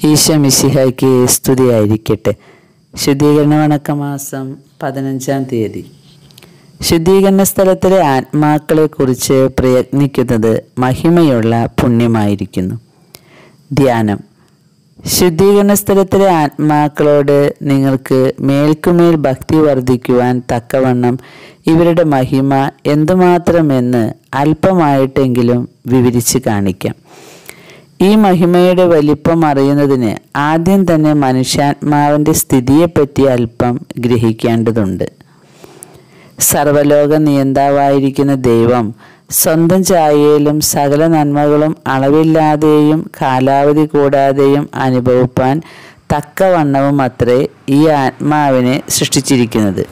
ഈശോ മിശിഹായ്ക്ക് സ്തുതിയായിരിക്കട്ടെ ശുദ്ധീകരണ വണക്കമാസം പതിനഞ്ചാം തീയതി ശുദ്ധീകരണ സ്ഥലത്തിലെ ആത്മാക്കളെക്കുറിച്ച് പ്രയത്നിക്കുന്നത് മഹിമയുള്ള പുണ്യമായിരിക്കുന്നു ധ്യാനം ശുദ്ധീകരണ സ്ഥലത്തിലെ ആത്മാക്കളോട് നിങ്ങൾക്ക് മേൽക്കുമേൽ ഭക്തി വർദ്ധിക്കുവാൻ തക്കവണ്ണം ഇവരുടെ മഹിമ എന്തുമാത്രമെന്ന് അല്പമായിട്ടെങ്കിലും വിവരിച്ച് കാണിക്കാം ഈ മഹിമയുടെ വലിപ്പം അറിയുന്നതിന് ആദ്യം തന്നെ മനുഷ്യാത്മാവിൻ്റെ സ്ഥിതിയെപ്പറ്റി അല്പം ഗ്രഹിക്കേണ്ടതുണ്ട് സർവലോക നിയന്താവായിരിക്കുന്ന ദൈവം സ്വന്തം ചായയിലും സകല നന്മകളും അളവില്ലാതെയും കാലാവധി കൂടാതെയും അനുഭവിപ്പാൻ തക്കവണ്ണവും അത്രേ ഈ ആത്മാവിനെ സൃഷ്ടിച്ചിരിക്കുന്നത്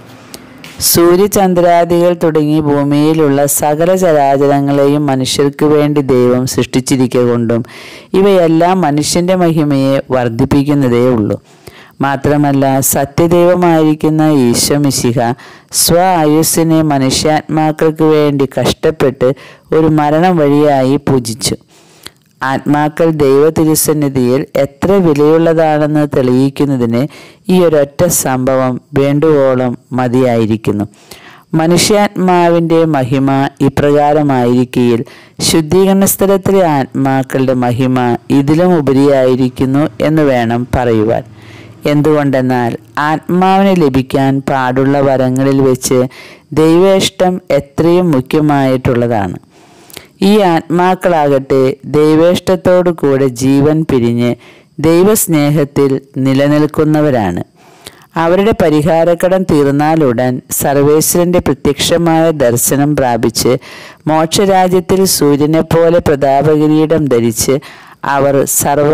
സൂര്യചന്ദ്രാദികൾ തുടങ്ങി ഭൂമിയിലുള്ള സകല ചരാചരങ്ങളെയും മനുഷ്യർക്ക് വേണ്ടി ദൈവം സൃഷ്ടിച്ചിരിക്കൊണ്ടും ഇവയെല്ലാം മനുഷ്യന്റെ മഹിമയെ വർദ്ധിപ്പിക്കുന്നതേ ഉള്ളൂ മാത്രമല്ല സത്യദൈവമായിരിക്കുന്ന ഈശോ മിശിഹ സ്വ ആയുസ്സിനെ മനുഷ്യാത്മാക്കൾക്ക് വേണ്ടി കഷ്ടപ്പെട്ട് ഒരു മരണം വഴിയായി പൂജിച്ചു ആത്മാക്കൾ ദൈവ തിരുസന്നിധിയിൽ എത്ര വിലയുള്ളതാണെന്ന് തെളിയിക്കുന്നതിന് ഈ ഒരൊറ്റ സംഭവം വേണ്ടുവോളം മതിയായിരിക്കുന്നു മനുഷ്യാത്മാവിൻ്റെ മഹിമ ഇപ്രകാരമായിരിക്കയിൽ ശുദ്ധീകരണ സ്ഥലത്തിലെ ആത്മാക്കളുടെ മഹിമ ഇതിലും ഉപരിയായിരിക്കുന്നു എന്ന് വേണം പറയുവാൻ എന്തുകൊണ്ടെന്നാൽ ആത്മാവിനെ ലഭിക്കാൻ പാടുള്ള വരങ്ങളിൽ വെച്ച് ദൈവേഷ്ടം എത്രയും മുഖ്യമായിട്ടുള്ളതാണ് ഈ ആത്മാക്കളാകട്ടെ ദൈവേഷ്ടത്തോടു കൂടെ ജീവൻ പിരിഞ്ഞ് ദൈവസ്നേഹത്തിൽ നിലനിൽക്കുന്നവരാണ് അവരുടെ പരിഹാരക്കടം തീർന്നാലുടൻ സർവേശ്വരന്റെ പ്രത്യക്ഷമായ ദർശനം പ്രാപിച്ച് മോക്ഷരാജ്യത്തിൽ സൂര്യനെപ്പോലെ പ്രതാപകിരീടം ധരിച്ച് അവർ സർവ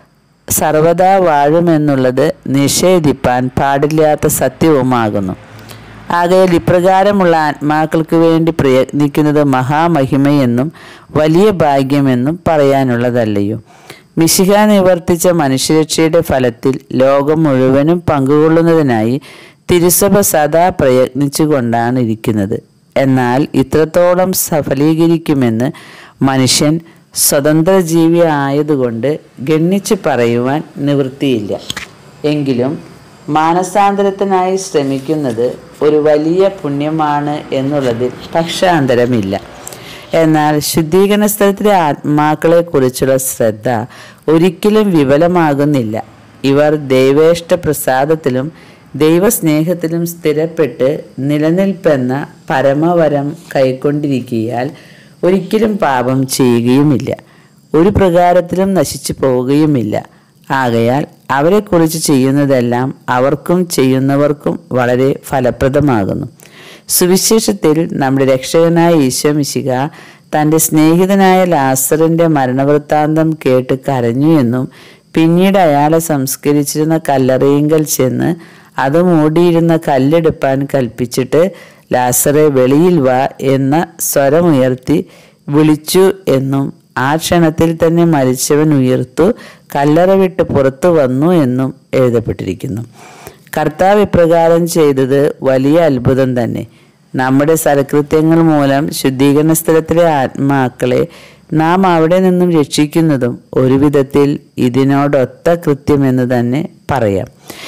സർവദാ വാഴുമെന്നുള്ളത് നിഷേധിപ്പാൻ പാടില്ലാത്ത സത്യവുമാകുന്നു ആകയാൽ ഇപ്രകാരമുള്ള ആത്മാക്കൾക്ക് വേണ്ടി പ്രയത്നിക്കുന്നത് മഹാമഹിമയെന്നും വലിയ ഭാഗ്യമെന്നും പറയാനുള്ളതല്ലയോ മിശിഹ നിവർത്തിച്ച മനുഷ്യരക്ഷയുടെ ഫലത്തിൽ ലോകം മുഴുവനും പങ്കുകൊള്ളുന്നതിനായി തിരുസഭ സദാ പ്രയത്നിച്ചു കൊണ്ടാണ് ഇരിക്കുന്നത് എന്നാൽ ഇത്രത്തോളം സഫലീകരിക്കുമെന്ന് മനുഷ്യൻ സ്വതന്ത്ര ജീവി ആയതുകൊണ്ട് ഗണ്ണിച്ച് പറയുവാൻ നിവൃത്തിയില്ല എങ്കിലും മാനസാന്തരത്തിനായി ശ്രമിക്കുന്നത് ഒരു വലിയ പുണ്യമാണ് എന്നുള്ളതിൽ പക്ഷാന്തരമില്ല എന്നാൽ ശുദ്ധീകരണ സ്ഥലത്തിലെ ആത്മാക്കളെ കുറിച്ചുള്ള ശ്രദ്ധ ഒരിക്കലും വിഫലമാകുന്നില്ല ഇവർ ദൈവേഷ്ട പ്രസാദത്തിലും ദൈവസ്നേഹത്തിലും സ്ഥിരപ്പെട്ട് നിലനിൽപ്പെന്ന പരമവരം കൈക്കൊണ്ടിരിക്കിയാൽ ഒരിക്കലും പാപം ചെയ്യുകയുമില്ല ഒരു പ്രകാരത്തിലും നശിച്ചു പോവുകയുമില്ല ആകയാൽ അവരെക്കുറിച്ച് ചെയ്യുന്നതെല്ലാം അവർക്കും ചെയ്യുന്നവർക്കും വളരെ ഫലപ്രദമാകുന്നു സുവിശേഷത്തിൽ നമ്മുടെ രക്ഷകനായ ഈശോ മിശിക തൻ്റെ സ്നേഹിതനായ ലാസറിൻ്റെ മരണവൃത്താന്തം കേട്ട് കരഞ്ഞു എന്നും പിന്നീട് അയാളെ സംസ്കരിച്ചിരുന്ന കല്ലറയിങ്കൽ ചെന്ന് അത് മൂടിയിരുന്ന കല്ലെടുപ്പാൻ കൽപ്പിച്ചിട്ട് ലാസറെ വെളിയിൽ വാ എന്ന സ്വരമുയർത്തി വിളിച്ചു എന്നും ആ ക്ഷണത്തിൽ തന്നെ മരിച്ചവൻ ഉയർത്തു കല്ലറ വിട്ട് പുറത്തു വന്നു എന്നും എഴുതപ്പെട്ടിരിക്കുന്നു കർത്താവ് ഇപ്രകാരം ചെയ്തത് വലിയ അത്ഭുതം തന്നെ നമ്മുടെ സൽകൃത്യങ്ങൾ മൂലം ശുദ്ധീകരണ സ്ഥലത്തിലെ ആത്മാക്കളെ നാം അവിടെ നിന്നും രക്ഷിക്കുന്നതും ഒരു വിധത്തിൽ ഇതിനോടൊത്ത കൃത്യമെന്ന് തന്നെ പറയാം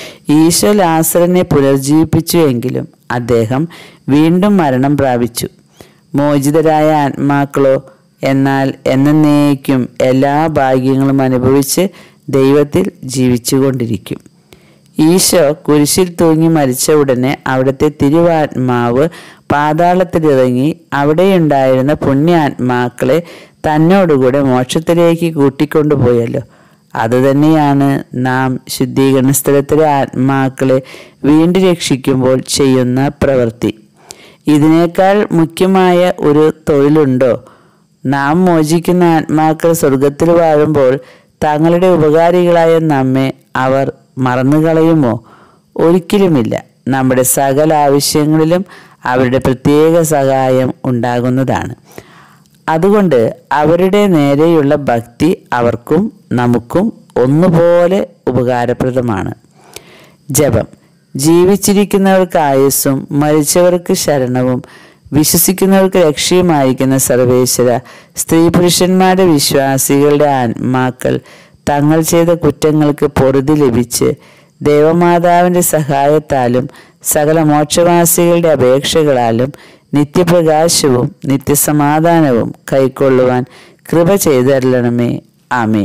ഈശോ ലാസറിനെ പുനർജീവിപ്പിച്ചു എങ്കിലും അദ്ദേഹം വീണ്ടും മരണം പ്രാപിച്ചു മോചിതരായ ആത്മാക്കളോ എന്നാൽ എന്നേക്കും എല്ലാ ഭാഗ്യങ്ങളും അനുഭവിച്ച് ദൈവത്തിൽ ജീവിച്ചുകൊണ്ടിരിക്കും ഈശോ കുരിശിൽ തൂങ്ങി മരിച്ച ഉടനെ അവിടുത്തെ തിരുവാത്മാവ് പാതാളത്തിലിറങ്ങി അവിടെയുണ്ടായിരുന്ന പുണ്യാത്മാക്കളെ തന്നോടുകൂടെ മോക്ഷത്തിലേക്ക് കൂട്ടിക്കൊണ്ടുപോയല്ലോ അതുതന്നെയാണ് നാം ശുദ്ധീകരണ സ്ഥലത്തിലെ ആത്മാക്കളെ വീണ്ടും രക്ഷിക്കുമ്പോൾ ചെയ്യുന്ന പ്രവൃത്തി ഇതിനേക്കാൾ മുഖ്യമായ ഒരു തൊഴിലുണ്ടോ നാം മോചിക്കുന്ന ആത്മാക്കൾ സ്വർഗത്തിൽ വാഴുമ്പോൾ തങ്ങളുടെ ഉപകാരികളായ നമ്മെ അവർ മറന്നുകളയുമോ ഒരിക്കലുമില്ല നമ്മുടെ സകല ആവശ്യങ്ങളിലും അവരുടെ പ്രത്യേക സഹായം ഉണ്ടാകുന്നതാണ് അതുകൊണ്ട് അവരുടെ നേരെയുള്ള ഭക്തി അവർക്കും നമുക്കും ഒന്നുപോലെ ഉപകാരപ്രദമാണ് ജപം ജീവിച്ചിരിക്കുന്നവർക്ക് ആയുസ്സും മരിച്ചവർക്ക് ശരണവും വിശ്വസിക്കുന്നവർക്ക് രക്ഷയുമായിരിക്കുന്ന സർവേശ്വര സ്ത്രീ പുരുഷന്മാരുടെ വിശ്വാസികളുടെ ആത്മാക്കൾ തങ്ങൾ ചെയ്ത കുറ്റങ്ങൾക്ക് പൊറുതി ലഭിച്ച് ദേവമാതാവിൻ്റെ സഹായത്താലും സകല മോക്ഷവാസികളുടെ അപേക്ഷകളാലും നിത്യപ്രകാശവും നിത്യസമാധാനവും കൈക്കൊള്ളുവാൻ കൃപ ചെയ്തരളണമേ ആമീൻ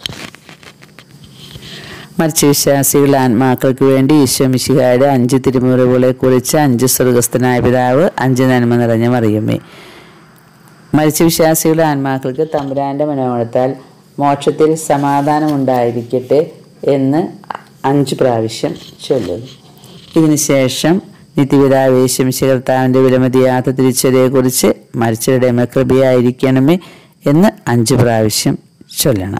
മറിച്ച് വിശ്വാസികളുടെ ആത്മാക്കൾക്ക് വേണ്ടി ഈശോ മിശിഹായുടെ അഞ്ച് തിരുമുറിവുകളെ കുറിച്ച് അഞ്ച് സ്വർഗസ്ഥനായ പിതാവ് അഞ്ച് നന്മ നിറഞ്ഞ മറിയമ്മേ മരിച്ച വിശ്വാസികളുടെ ആത്മാക്കൾക്ക് തമ്പുരാന്റെ മനോഹരത്താൽ മോക്ഷത്തിൽ സമാധാനം ഉണ്ടായിരിക്കട്ടെ എന്ന് അഞ്ച് പ്രാവശ്യം ചൊല്ലുന്നു ഇതിനുശേഷം നിത്യപിതാവേശമിശ കർത്താവിൻ്റെ വിലമതിയാത്ത തിരിച്ചറിയെക്കുറിച്ച് മരിച്ചവരുടെ കൃപയായിരിക്കണമേ എന്ന് അഞ്ച് പ്രാവശ്യം ചൊല്ലണം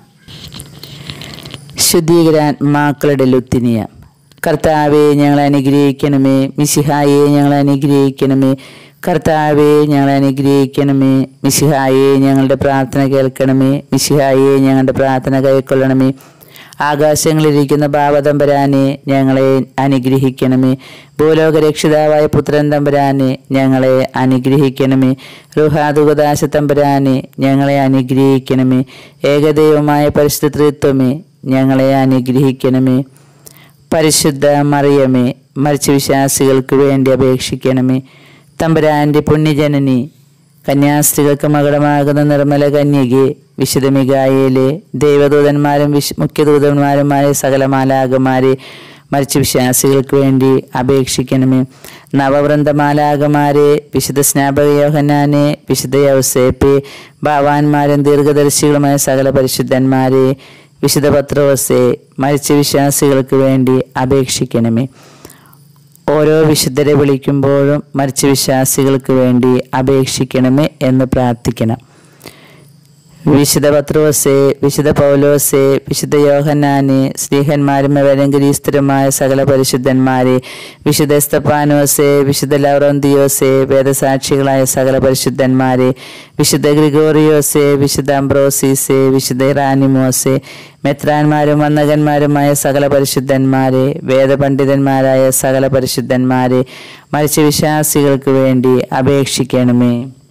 ശുദ്ധീകരാത്മാക്കളുടെ ലുത്തിനിയ കർത്താവെ ഞങ്ങളെ അനുഗ്രഹിക്കണമേ മിശിഹായെ ഞങ്ങളെ അനുഗ്രഹിക്കണമേ കർത്താവെ ഞങ്ങളെ അനുഗ്രഹിക്കണമേ മിശിഹായെ ഞങ്ങളുടെ പ്രാർത്ഥന കേൾക്കണമേ മിശിഹായെ ഞങ്ങളുടെ പ്രാർത്ഥന കൈക്കൊള്ളണമേ ആകാശങ്ങളിലിരിക്കുന്ന ഭാവതമ്പരാനെ ഞങ്ങളെ അനുഗ്രഹിക്കണമേ ഭൂലോക രക്ഷിതാവായ പുത്രൻ തമ്പരാനെ ഞങ്ങളെ അനുഗ്രഹിക്കണമേ റുഹാദുഗദാശ തമ്പരാനെ ഞങ്ങളെ അനുഗ്രഹിക്കണമേ ഏകദൈവമായ പരിശുദ്ധ ത്രിത്വമേ ഞങ്ങളെ അനുഗ്രഹിക്കണമേ പരിശുദ്ധ മറിയമേ മരിച്ച വിശ്വാസികൾക്ക് വേണ്ടി അപേക്ഷിക്കണമേ തമ്പുരാന്റെ പുണ്യജനനി കന്യാസ്ത്രീകൾക്ക് മകളമാകുന്ന നിർമ്മല കന്യകെ വിശുദ്ധ മികായേലെ ദൈവദൂതന്മാരും വിശ് മുഖ്യദൂതന്മാരുമായ സകല മാലാകമാരെ മരിച്ച വിശ്വാസികൾക്ക് വേണ്ടി അപേക്ഷിക്കണമേ നവവൃന്ദമാലാകമാരെ വിശുദ്ധ സ്നാപക യോഹന്നാനെ വിശുദ്ധ യൗസേപ്പെ ഭാവാന്മാരും ദീർഘദർശികളുമായ സകല പരിശുദ്ധന്മാരെ വിശുദ്ധ പത്രോസെ മരിച്ച വിശ്വാസികൾക്ക് വേണ്ടി അപേക്ഷിക്കണമേ ഓരോ വിശുദ്ധരെ വിളിക്കുമ്പോഴും മരിച്ച വിശ്വാസികൾക്ക് വേണ്ടി അപേക്ഷിക്കണമേ എന്ന് പ്രാർത്ഥിക്കണം വിശുദ്ധ പത്രോസെ വിശുദ്ധ പൗലോസെ വിശുദ്ധ യോഹന്നാനെ സ്നേഹന്മാരും അവലങ്കരിസ്തരുമായ സകല പരിശുദ്ധന്മാരെ വിശുദ്ധ സ്തപ്പാനോസെ വിശുദ്ധ ലൗറന്തിയോസെ വേദസാക്ഷികളായ സകല പരിശുദ്ധന്മാരെ വിശുദ്ധ ഗ്രിഗോറിയോസെ വിശുദ്ധ അംബ്രോസീസെ വിശുദ്ധ ഇറാനിമോസെ മെത്രാന്മാരും വന്നകന്മാരുമായ സകല പരിശുദ്ധന്മാരെ വേദപണ്ഡിതന്മാരായ സകല പരിശുദ്ധന്മാരെ മരിച്ച വിശ്വാസികൾക്ക് വേണ്ടി അപേക്ഷിക്കണമേ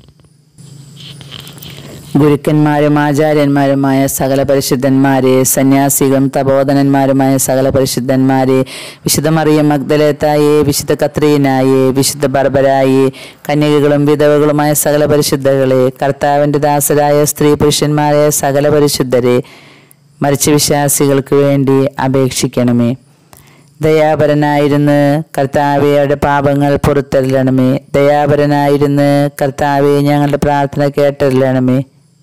ഗുരുക്കന്മാരും ആചാര്യന്മാരുമായ സകല പരിശുദ്ധന്മാരെ സന്യാസികളും തപോധനന്മാരുമായ സകല പരിശുദ്ധന്മാരെ വിശുദ്ധ മറിയം മഗ്ദലേത്തായെ വിശുദ്ധ കത്രീനായെ വിശുദ്ധ ബർബരായെ കന്യകകളും വിധവകളുമായ സകല പരിശുദ്ധകളെ കർത്താവിൻ്റെ ദാസരായ സ്ത്രീ പുരുഷന്മാരായ സകല പരിശുദ്ധരെ മരിച്ച വിശ്വാസികൾക്ക് വേണ്ടി അപേക്ഷിക്കണമേ ദയാപരനായിരുന്ന് കർത്താവയുടെ പാപങ്ങൾ പുറത്തരലണമേ ദയാപരനായിരുന്ന് കർത്താവെ ഞങ്ങളുടെ പ്രാർത്ഥന കേട്ടരലണമേ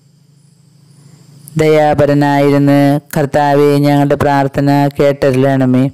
ദയാപരനായിരുന്ന് കർത്താവെ ഞങ്ങളുടെ പ്രാർത്ഥന കേട്ടരലണമേ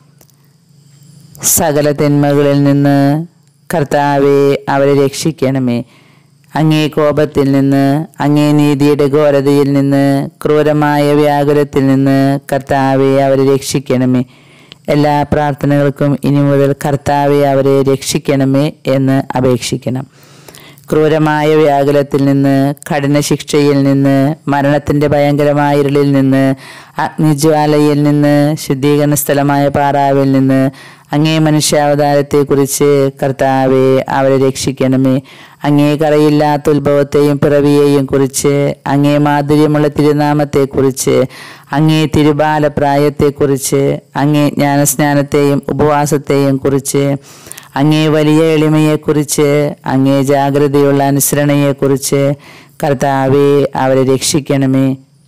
സകല തിന്മകളിൽ നിന്ന് കർത്താവെ അവരെ രക്ഷിക്കണമേ അങ്ങേ കോപത്തിൽ നിന്ന് അങ്ങേ നീതിയുടെ ഘോരതയിൽ നിന്ന് ക്രൂരമായ വ്യാകുലത്തിൽ നിന്ന് കർത്താവെ അവരെ രക്ഷിക്കണമേ എല്ലാ പ്രാർത്ഥനകൾക്കും ഇനി മുതൽ കർത്താവെ അവരെ രക്ഷിക്കണമേ എന്ന് അപേക്ഷിക്കണം ക്രൂരമായ വ്യാകുലത്തിൽ നിന്ന് കഠിന ശിക്ഷയിൽ നിന്ന് മരണത്തിൻ്റെ ഭയങ്കരമായ ഇരുളിൽ നിന്ന് അഗ്നിജ്വാലയിൽ നിന്ന് ശുദ്ധീകരണ സ്ഥലമായ പാറാവിൽ നിന്ന് അങ്ങേ മനുഷ്യാവതാരത്തെക്കുറിച്ച് കർത്താവെ അവരെ രക്ഷിക്കണമേ അങ്ങേ കറയില്ലാത്ത ഉത്ഭവത്തെയും പിറവിയെയും കുറിച്ച് അങ്ങേ മാധുര്യമുള്ള തിരുനാമത്തെക്കുറിച്ച് അങ്ങേ തിരുബാലപ്രായത്തെക്കുറിച്ച് അങ്ങേ ജ്ഞാനസ്നാനത്തെയും ഉപവാസത്തെയും കുറിച്ച് അങ്ങേ വലിയ എളിമയെക്കുറിച്ച് അങ്ങേ ജാഗ്രതയുള്ള അനുസരണയെക്കുറിച്ച് കർത്താവെ അവരെ രക്ഷിക്കണമേ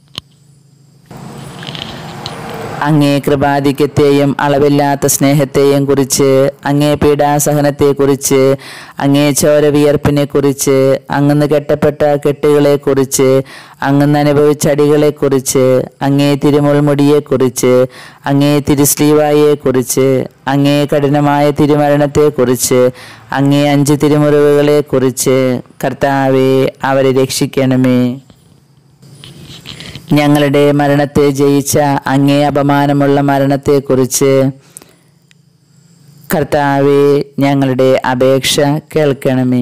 അങ്ങേ കൃപാധിക്യത്തെയും അളവില്ലാത്ത സ്നേഹത്തെയും കുറിച്ച് അങ്ങേ പീഡാസഹനത്തെക്കുറിച്ച് അങ്ങേ ചോരവിയർപ്പിനെ കുറിച്ച് അങ്ങന്ന് കെട്ടപ്പെട്ട കെട്ടുകളെക്കുറിച്ച് അങ്ങന്ന് അനുഭവിച്ച അടികളെക്കുറിച്ച് അങ്ങേ തിരുമുൾമുടിയെക്കുറിച്ച് അങ്ങേ തിരുസ്ലീവായെക്കുറിച്ച് അങ്ങേ കഠിനമായ തിരുമരണത്തെക്കുറിച്ച് അങ്ങേ അഞ്ച് തിരുമുറിവുകളെക്കുറിച്ച് കർത്താവെ അവരെ രക്ഷിക്കണമേ ഞങ്ങളുടെ മരണത്തെ ജയിച്ച അങ്ങേ അപമാനമുള്ള മരണത്തെക്കുറിച്ച് കർത്താവെ ഞങ്ങളുടെ അപേക്ഷ കേൾക്കണമേ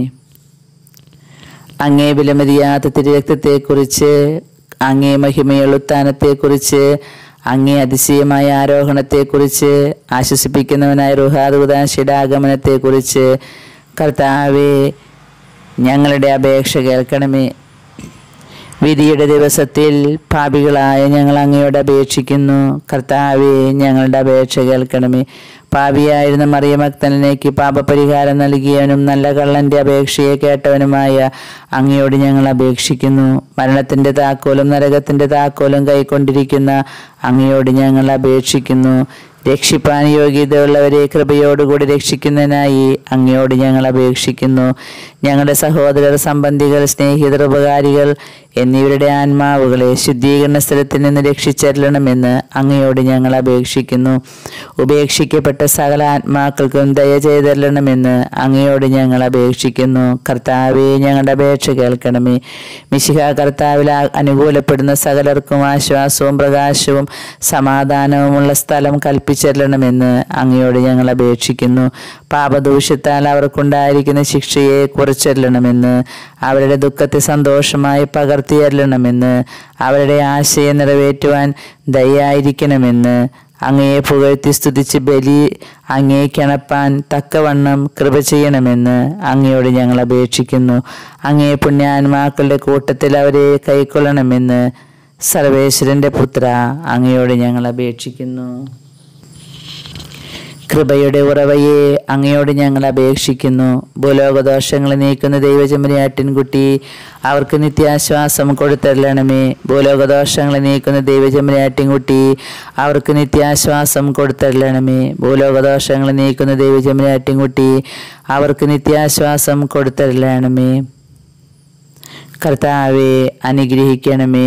അങ്ങേ വിലമതിയാത്ത തിരുരക്തത്തെക്കുറിച്ച് അങ്ങേ മഹിമയുള്ള ഉത്ഥാനത്തെക്കുറിച്ച് അങ്ങേ അതിശയമായ ആരോഹണത്തെക്കുറിച്ച് ആശ്വസിപ്പിക്കുന്നവനായ റുഹാദുദാശിയുടെ ആഗമനത്തെക്കുറിച്ച് കർത്താവെ ഞങ്ങളുടെ അപേക്ഷ കേൾക്കണമേ വിധിയുടെ ദിവസത്തിൽ പാപികളായ ഞങ്ങൾ അങ്ങയോട് അപേക്ഷിക്കുന്നു കർത്താവെ ഞങ്ങളുടെ അപേക്ഷ കേൾക്കണമേ പാപിയായിരുന്ന മറിയമക്തനിലേക്ക് പാപപരിഹാരം നൽകിയവനും നല്ല കള്ളന്റെ അപേക്ഷയെ കേട്ടവനുമായ അങ്ങയോട് ഞങ്ങൾ അപേക്ഷിക്കുന്നു മരണത്തിന്റെ താക്കോലും നരകത്തിന്റെ താക്കോലും കൈക്കൊണ്ടിരിക്കുന്ന അങ്ങയോട് ഞങ്ങൾ അപേക്ഷിക്കുന്നു രക്ഷിപ്പാൻ യോഗ്യതയുള്ളവരെ കൃപയോടുകൂടി രക്ഷിക്കുന്നതിനായി അങ്ങയോട് ഞങ്ങൾ അപേക്ഷിക്കുന്നു ഞങ്ങളുടെ സഹോദരർ സംബന്ധികൾ സ്നേഹിതർ ഉപകാരികൾ എന്നിവരുടെ ആത്മാവുകളെ ശുദ്ധീകരണ സ്ഥലത്തിൽ നിന്ന് രക്ഷിച്ചരണമെന്ന് അങ്ങയോട് ഞങ്ങൾ അപേക്ഷിക്കുന്നു ഉപേക്ഷിക്കപ്പെട്ട സകല ആത്മാക്കൾക്കും ദയ ചെയ്തരണമെന്ന് അങ്ങയോട് ഞങ്ങൾ അപേക്ഷിക്കുന്നു കർത്താവെ ഞങ്ങളുടെ അപേക്ഷ കേൾക്കണമേ മിശിഹ കർത്താവിൽ ആ- അനുകൂലപ്പെടുന്ന സകലർക്കും ആശ്വാസവും പ്രകാശവും സമാധാനവുമുള്ള സ്ഥലം കൽപ്പിച്ചരണമെന്ന് അങ്ങയോട് ഞങ്ങൾ അപേക്ഷിക്കുന്നു പാപദൂഷ്യത്താൽ അവർക്കുണ്ടായിരിക്കുന്ന ശിക്ഷയെ കുറിച്ചരണമെന്ന് അവരുടെ ദുഃഖത്തെ സന്തോഷമായി പകർത്തിയരണമെന്ന് അവരുടെ ആശയെ നിറവേറ്റുവാൻ ദയായിരിക്കണമെന്ന് അങ്ങയെ പുകഴ്ത്തി സ്തുതിച്ച് ബലി അങ്ങേ കിണപ്പാൻ തക്കവണ്ണം കൃപ ചെയ്യണമെന്ന് അങ്ങയോട് ഞങ്ങൾ അപേക്ഷിക്കുന്നു അങ്ങേ പുണ്യാന്മാക്കളുടെ കൂട്ടത്തിൽ അവരെ കൈക്കൊള്ളണമെന്ന് സർവേശ്വരന്റെ പുത്ര അങ്ങയോട് ഞങ്ങൾ അപേക്ഷിക്കുന്നു കൃപയുടെ ഉറവയെ അങ്ങയോട് ഞങ്ങൾ അപേക്ഷിക്കുന്നു ഭൂലോകദോഷങ്ങൾ നീക്കുന്ന ദൈവചമരിയാട്ടിൻകുട്ടി അവർക്ക് നിത്യാശ്വാസം കൊടുത്തരളണമേ ഭൂലോകദോഷങ്ങൾ നീക്കുന്ന ദൈവചമരിയാട്ടിൻകുട്ടി അവർക്ക് നിത്യാശ്വാസം കൊടുത്തരളണമേ ഭൂലോകദോഷങ്ങൾ നീക്കുന്ന ദൈവചമരിയാട്ടിൻകുട്ടി അവർക്ക് നിത്യാശ്വാസം കൊടുത്തരളണമേ കർത്താവെ അനുഗ്രഹിക്കണമേ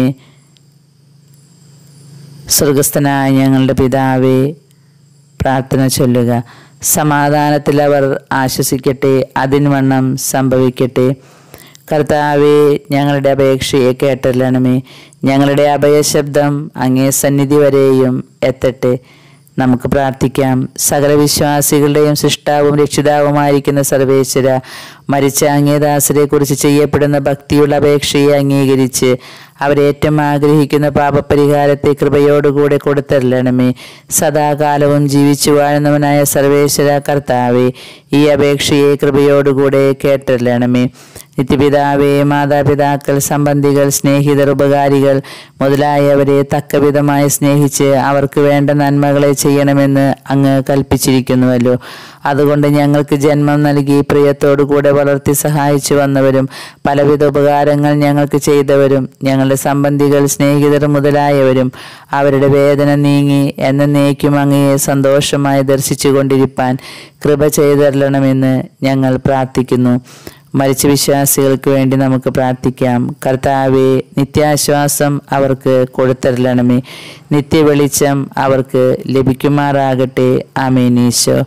സ്വർഗസ്ഥനായ ഞങ്ങളുടെ പിതാവേ പ്രാർത്ഥന ചൊല്ലുക സമാധാനത്തിൽ അവർ ആശ്വസിക്കട്ടെ അതിൻവണ്ണം സംഭവിക്കട്ടെ കർത്താവെ ഞങ്ങളുടെ അപേക്ഷയെ കേട്ടല്ലണമേ ഞങ്ങളുടെ അഭയശബ്ദം അങ്ങേ സന്നിധി വരെയും എത്തട്ടെ നമുക്ക് പ്രാർത്ഥിക്കാം സകല വിശ്വാസികളുടെയും സൃഷ്ടാവും രക്ഷിതാവുമായിരിക്കുന്ന സർവേശ്വര മരിച്ച അങ്ങേദാസരെ കുറിച്ച് ചെയ്യപ്പെടുന്ന ഭക്തിയുള്ള അപേക്ഷയെ അംഗീകരിച്ച് അവരേറ്റവും ആഗ്രഹിക്കുന്ന പാപപരിഹാരത്തെ കൃപയോടുകൂടെ കൊടുത്തരലണമേ സദാകാലവും ജീവിച്ചു വാഴുന്നവനായ സർവേശ്വര കർത്താവെ ഈ അപേക്ഷയെ കൃപയോടുകൂടെ കേട്ടരലണമേ നിത്യപിതാവേ മാതാപിതാക്കൾ സംബന്ധികൾ സ്നേഹിതർ ഉപകാരികൾ മുതലായവരെ തക്കവിധമായി സ്നേഹിച്ച് അവർക്ക് വേണ്ട നന്മകളെ ചെയ്യണമെന്ന് അങ്ങ് കൽപ്പിച്ചിരിക്കുന്നുവല്ലോ അതുകൊണ്ട് ഞങ്ങൾക്ക് ജന്മം നൽകി പ്രിയത്തോടു കൂടെ വളർത്തി സഹായിച്ചു വന്നവരും പലവിധ ഉപകാരങ്ങൾ ഞങ്ങൾക്ക് ചെയ്തവരും ഞങ്ങളുടെ സംബന്ധികൾ സ്നേഹിതർ മുതലായവരും അവരുടെ വേദന നീങ്ങി എന്നേക്കും അങ്ങയെ സന്തോഷമായി ദർശിച്ചു കൊണ്ടിരിപ്പാൻ കൃപ ചെയ്തരണമെന്ന് ഞങ്ങൾ പ്രാർത്ഥിക്കുന്നു മരിച്ച വിശ്വാസികൾക്ക് വേണ്ടി നമുക്ക് പ്രാർത്ഥിക്കാം കർത്താവെ നിത്യാശ്വാസം അവർക്ക് കൊടുത്തരലണമേ നിത്യവെളിച്ചം അവർക്ക് ലഭിക്കുമാറാകട്ടെ ആമേനീശോ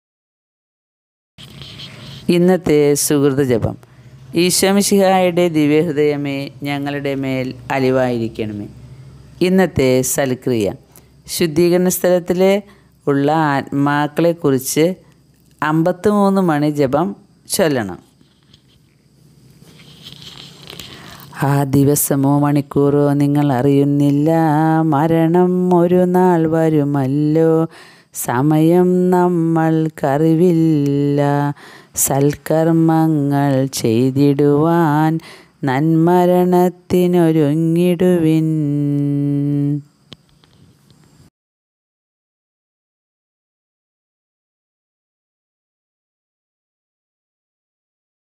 ഇന്നത്തെ സുഹൃത ജപം ഈശോമിശിഹായുടെ ദിവ്യഹൃദയമേ ഞങ്ങളുടെ മേൽ അലിവായിരിക്കണമേ ഇന്നത്തെ സൽക്രിയ ശുദ്ധീകരണ സ്ഥലത്തിൽ ഉള്ള ആത്മാക്കളെക്കുറിച്ച് അമ്പത്തിമൂന്ന് മണി ജപം ചൊല്ലണം ആ ദിവസമോ മണിക്കൂറോ നിങ്ങൾ അറിയുന്നില്ല മരണം ഒരു നാൾ വരുമല്ലോ സമയം നമ്മൾക്കറിവില്ല സൽക്കർമ്മങ്ങൾ ചെയ്തിടുവാൻ നന്മരണത്തിനൊരുങ്ങിടുവിൻ